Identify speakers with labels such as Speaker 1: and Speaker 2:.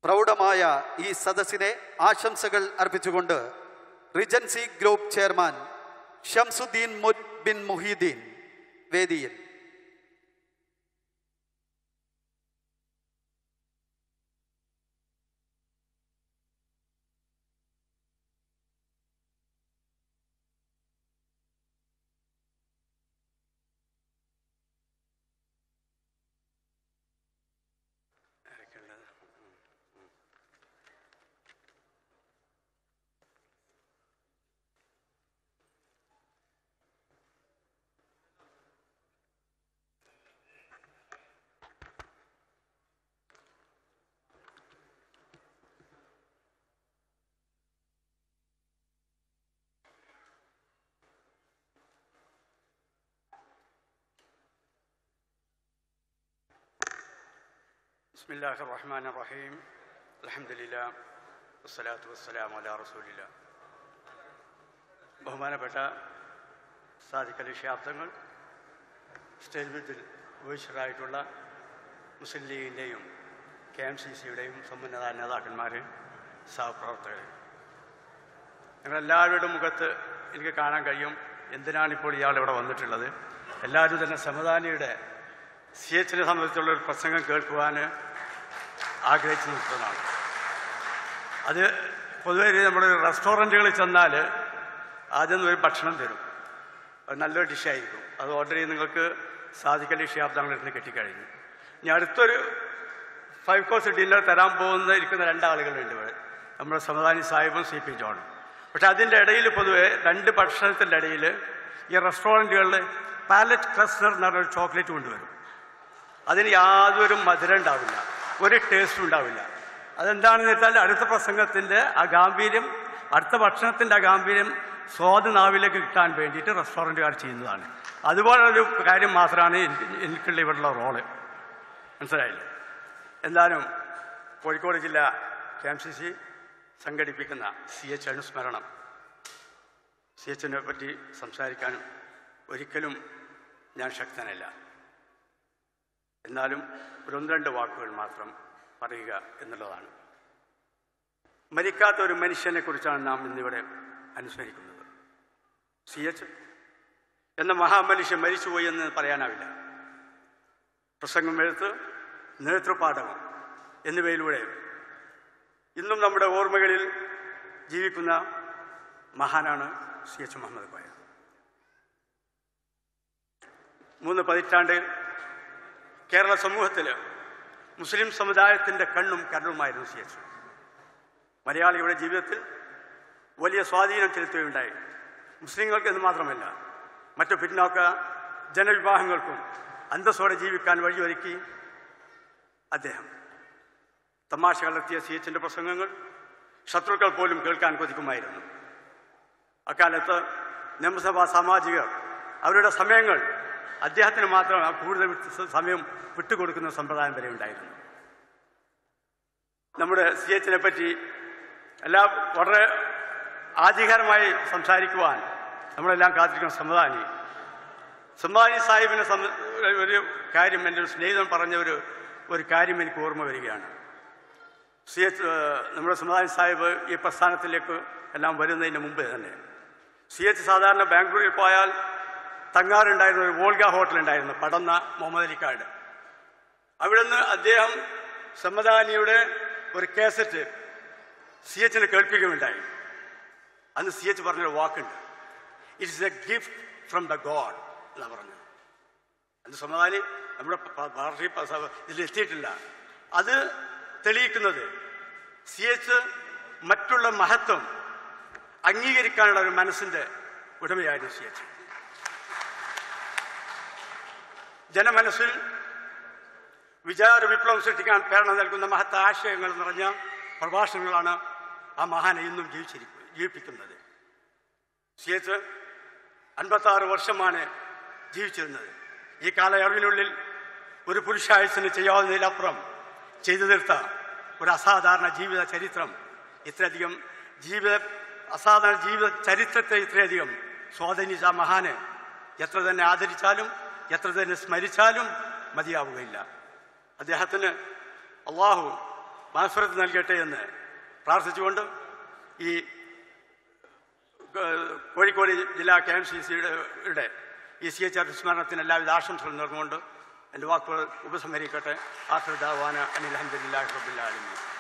Speaker 1: പ്രൗഢമായ ഈ സദസ്സിനെ ആശംസകൾ അർപ്പിച്ചുകൊണ്ട് റിജൻസി ഗ്രൂപ്പ് ചെയർമാൻ ഷംസുദ്ദീൻ മുൻ- ബിൻ മുഹീദ്ദീൻ വേദിയിൽ
Speaker 2: بسم الله الرحمن الرحيم الحمد لله والصلاة والسلام على رسول الله ബഹുമാനപ്പെട്ട സാദിഖലി ശാബ്ദങ്ങൾ സ്റ്റേജ് വിത്തിൽ ഉപേക്ഷിതരായിട്ടുള്ള മുസ്ലിം ലീഗിൻ്റെയും കെ എം സി സിയുടെയും സമുന്നത നേതാക്കന്മാർ സഹപ്രവർത്തകർ നിങ്ങളെല്ലാവരുടെ മുഖത്ത് എനിക്ക് കാണാൻ കഴിയും എന്തിനാണ് ഇപ്പോൾ ഇയാൾ ഇവിടെ വന്നിട്ടുള്ളത് എല്ലാവരും തന്നെ സമദാനിയുടെ സി എച്ചിനെ സംബന്ധിച്ചുള്ള ഒരു പ്രസംഗം കേൾക്കുവാൻ ആഗ്രഹിച്ചു നിൽക്കുന്നതാണ് അത് പൊതുവെ നമ്മൾ റെസ്റ്റോറൻറ്റുകളിൽ ചെന്നാൽ ആദ്യം ഒരു ഭക്ഷണം തരും അത് നല്ലൊരു ഡിഷായിരിക്കും അത് ഓർഡർ ചെയ്ത് നിങ്ങൾക്ക് സാധിക്കൽ ഷിയാബ്ദങ്ങളിൽ നിന്ന് കിട്ടിക്കഴിഞ്ഞു ഇനി അടുത്തൊരു ഫൈവ് കോഴ്സ് ഡിന്നർ തരാൻ പോകുന്ന ഇരിക്കുന്ന രണ്ടാളുകളുണ്ട് ഇവിടെ നമ്മുടെ സമദാനി സാഹിബും സി പി ജോണും പക്ഷെ അതിൻ്റെ ഇടയിൽ പൊതുവെ രണ്ട് ഭക്ഷണത്തിൻ്റെ ഇടയിൽ ഈ റെസ്റ്റോറൻറ്റുകളിൽ പാലറ്റ് ക്ലസ്റ്റർ എന്ന് പറഞ്ഞൊരു ചോക്ലേറ്റ് കൊണ്ടുവരും അതിന് യാതൊരു മധുരം ഉണ്ടാവില്ല ഒരു ടേസ്റ്റും ഉണ്ടാവില്ല അതെന്താണെന്ന് വെച്ചാൽ അടുത്ത പ്രസംഗത്തിൻ്റെ ആ ഗാംഭീര്യം അടുത്ത ഭക്ഷണത്തിൻ്റെ ആ ഗാംഭീര്യം സ്വാദ് നാവിലേക്ക് കിട്ടാൻ വേണ്ടിയിട്ട് റെസ്റ്റോറൻറ്റുകാർ ചെയ്യുന്നതാണ് അതുപോലൊരു കാര്യം മാത്രമാണ് എനിക്ക് എനിക്കുള്ള ഇവിടെയുള്ള റോള് മനസ്സിലായില്ലേ എന്തായാലും കോഴിക്കോട് ജില്ല കെ എം സി സി സംഘടിപ്പിക്കുന്ന സി എച്ച് അനുസ്മരണം സി എച്ചിനെ പറ്റി സംസാരിക്കാൻ ഒരിക്കലും ഞാൻ ശക്തനല്ല എന്നാലും ഒരു ഒന്ന് രണ്ട് വാക്കുകൾ മാത്രം പറയുക എന്നുള്ളതാണ് മരിക്കാത്ത ഒരു മനുഷ്യനെ കുറിച്ചാണ് നാം ഇന്നിവിടെ അനുസ്മരിക്കുന്നത് സി എച്ച് എന്ന മഹാമനുഷ്യൻ മരിച്ചുപോയി എന്ന് പറയാനാവില്ല പ്രസംഗം എഴുത്ത് നേതൃപാഠകം എന്നിവയിലൂടെ ഇന്നും നമ്മുടെ ഓർമ്മകളിൽ ജീവിക്കുന്ന മഹാനാണ് സി എച്ച് മുഹമ്മദ് കോയ മൂന്ന് പതിറ്റാണ്ട് കേരള സമൂഹത്തിൽ മുസ്ലിം സമുദായത്തിൻ്റെ കണ്ണും കരളുമായിരുന്നു സി എച്ച് മലയാളിയുടെ ജീവിതത്തിൽ വലിയ സ്വാധീനം ചെലുത്തുകയുണ്ടായി മുസ്ലിങ്ങൾക്ക് എന്ന് മാത്രമല്ല മറ്റു പിന്നോക്ക ജനവിഭാഗങ്ങൾക്കും അന്തസ്സോടെ ജീവിക്കാൻ വഴിയൊരുക്കി അദ്ദേഹം തമാശ കലർത്തിയ സി എച്ചിൻ്റെ പ്രസംഗങ്ങൾ ശത്രുക്കൾ പോലും കേൾക്കാൻ കൊതിക്കുമായിരുന്നു അക്കാലത്ത് നിയമസഭാ സാമാജികർ അവരുടെ സമയങ്ങൾ അദ്ദേഹത്തിന് മാത്രം ആ കൂടുതൽ വിട്ട് സമയം വിട്ടുകൊടുക്കുന്ന സമ്പ്രദായം വരെ ഉണ്ടായിരുന്നു നമ്മുടെ സി എച്ചിനെ പറ്റി എല്ലാം വളരെ ആധികാരമായി സംസാരിക്കുവാൻ നമ്മളെല്ലാം കാത്തിരിക്കുന്ന സമ്മതാനി സമ്മാനി സാഹിബിനെ സംബ ഒരു കാര്യം എൻ്റെ ഒരു സ്നേഹിതൻ പറഞ്ഞ ഒരു ഒരു കാര്യം എനിക്ക് ഓർമ്മ വരികയാണ് സി എച്ച് നമ്മുടെ സമുദായ സാഹിബ് ഈ പ്രസ്ഥാനത്തിലേക്ക് എല്ലാം വരുന്നതിന് മുമ്പ് തന്നെ സി എച്ച് സാധാരണ ബാംഗ്ലൂരിൽ പോയാൽ തങ്ങാറുണ്ടായിരുന്ന ഒരു വോൾഗ ഹോട്ടൽ ഉണ്ടായിരുന്നു പടന്ന മുഹമ്മദ് അലിക്കാട് അവിടുന്ന് അദ്ദേഹം സമ്മദാനിയുടെ ഒരു കേസറ്റ് സി എച്ചിനെ കേൾപ്പിക്കുകയുണ്ടായി അന്ന് സി എച്ച് പറഞ്ഞൊരു വാക്കുണ്ട് it's a gift from the God എന്നാ പറഞ്ഞത് അന്ന് സമാധാനി നമ്മുടെ പ- പാർട്ടി പ- സഭ ഇതിൽ എത്തിയിട്ടില്ല അത് തെളിയിക്കുന്നത് സി എച്ച് മറ്റുള്ള മഹത്വം അംഗീകരിക്കാനുള്ള ഒരു മനസ്സിന്റെ ഉടമയായിരുന്നു സി എച്ച് ജനമനസ്സിൽ വിചാര വിപ്ലവം സൃഷ്ടിക്കാൻ പ്രേരണ നൽകുന്ന മഹത്ത ആശയങ്ങൾ നിറഞ്ഞ പ്രഭാഷണങ്ങളാണ് ആ മഹാനെ ഇന്നും ജീവിച്ചിരിക്കുക ജീവിപ്പിക്കുന്നത് സി എച്ച് അൻപത്താറ് വർഷമാണ് ജീവിച്ചിരുന്നത് ഈ കാലയളവിനുള്ളിൽ ഒരു പുരുഷായുസിന് ചെയ്യാവുന്നതിലപ്പുറം ചെയ്തു തീർത്ത ഒരു അസാധാരണ ജീവിത ചരിത്രം ഇത്രയധികം ജീവിത അസാധാരണ ജീവിത ചരിത്രത്തെ ഇത്രയധികം സ്വാധീനിച്ച ആ മഹാന് എത്ര തന്നെ ആദരിച്ചാലും എത്ര തന്നെ സ്മരിച്ചാലും മതിയാവുകയില്ല അദ്ദേഹത്തിന് അള്ളാഹു മഹസ്വരത്ത് നൽകട്ടെ എന്ന് പ്രാർത്ഥിച്ചുകൊണ്ട് ഈ ഏഹ്, കോഴിക്കോട് ജില്ലാ കെ എം സി സിയുടെ ഈ സി എച്ച് ആർ സ്മരണത്തിന് എല്ലാവിധ ആശംസകളും നേർന്നുകൊണ്ട് എൻ്റെ വാക്കുകൾ ഉപസംഹരിക്കട്ടെ ആശ്രദാവാന അനിൽ അഹമ്മദില്ലാഹി റബ്ബിൽ ആലമീൻ